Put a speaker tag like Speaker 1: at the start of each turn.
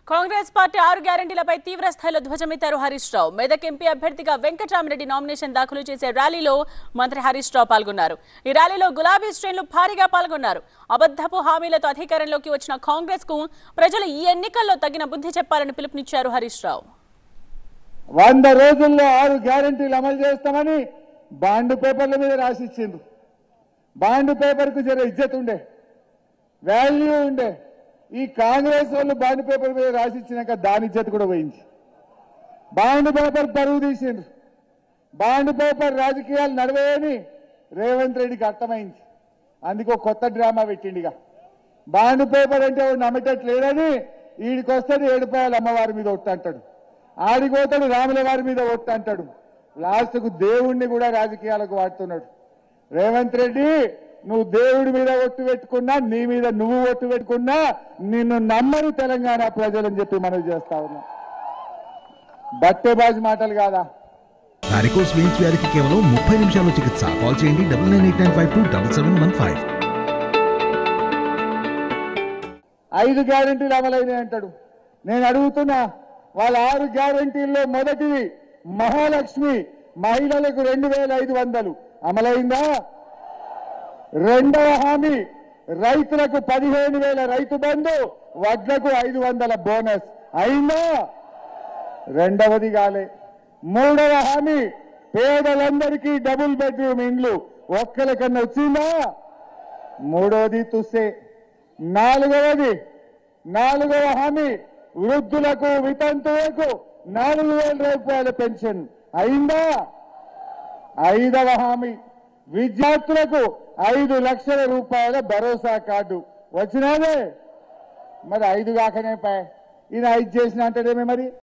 Speaker 1: Congress party ఆరు గ్యారంటీలపై తీవ్ర స్థాయిలో ధ్వజమెత్తారు హరీష్ రావు మెదక్ ఎంపీ అభ్యర్థిగా వెంకటరామరెడ్డి నామినేషన్ దాఖలు చేసే ర్యాలీలో మంత్రి హరీష్ రావు పాల్గొన్నారు ఈ ర్యాలీలో గులాబీ శ్రేణులు భారీగా పాల్గొన్నారు అబద్ధపు హామీలతో అధికారంలోకి వచ్చిన కాంగ్రెస్ కు ప్రజలు ఈ ఎన్నికల్లో తగిన బుద్ధి చెప్పాలని పిలుపునిచ్చారు హరీష్ రావు
Speaker 2: వంద రోజుల్లో ఆరు గ్యారంటీలు అమలు చేస్తామని బాండ్ పేపర్ల మీద రాసిచ్చిండ్రు బాండ్ పేపర్కు జర ఇజ్జత్ ఉండే వాల్యూ ఉండే ఈ కాంగ్రెస్ వాళ్ళు బాండ్ పేపర్ మీద రాసిచ్చినాక దాని ఇజ్జత్ కూడా పోయింది బాండ్ పేపర్ పరువు తీసిండ్రు బాండ్ పేపర్ రాజకీయాలు నడవేయని రేవంత్ రెడ్డికి అర్థమైంది అందుకో కొత్త డ్రామా పెట్టిండిగా బాండ్ పేపర్ అంటే వాడు నమ్మేటట్లేదని వీడికి వస్తాడు ఏడుపాయలు అమ్మవారి మీద ఒట్టు అంటాడు ఆడికి పోతాడు రాముల వారి మీద ఒట్టు అంటాడు లాస్ట్కు దేవుణ్ణి కూడా రాజకీయాలకు వాడుతున్నాడు రేవంత్ రెడ్డి నువ్వు దేవుడి మీద ఒట్టు పెట్టుకున్నా నీ మీద నువ్వు ఒట్టు పెట్టుకున్నా నిన్ను నమ్మరు తెలంగాణ ప్రజలని చెప్పి మనవి చేస్తా ఉన్నా బట్టేబాజు మాటలు కాదా
Speaker 3: వారికోస్ వెయిన్స్ వ్యాధికి కేవలం ముప్పై నిమిషాల్లో చికిత్స కాల్ చేయండి double nine eight nine five two double seven one five
Speaker 2: ఐదు గ్యారంటీలు అమలైనాయి అంటాడు నేను అడుగుతున్నా వాళ్ళ ఆరు గ్యారంటీల్లో మొదటిది మహాలక్ష్మి మహిళలకు రెండు వేల ఐదు వందలు అమలైందా రెండవ హామీ రైతులకు పదిహేను వేల రైతు బంధు వడ్లకు ఐదు వందల బోనస్ అయిందా రెండవది కాలే మూడవ హామీ పేదలందరికీ డబుల్ బెడ్రూమ్ ఇండ్లు ఒక్కరికన్నా వచ్చిందా మూడవది తుస్సే నాలుగవది నాలుగవ హామీ వృద్ధులకు వితంతువులకు నాలుగు వేల రూపాయల పెన్షన్ అయిందా ఐదవ హామీ విద్యార్థులకు ఐదు లక్షల రూపాయల భరోసా కార్డు వచ్చినాదే మరి ఐదు కాకనే పాయ్ ఈయన ఐదు చేసిన అంటేనేమే మరి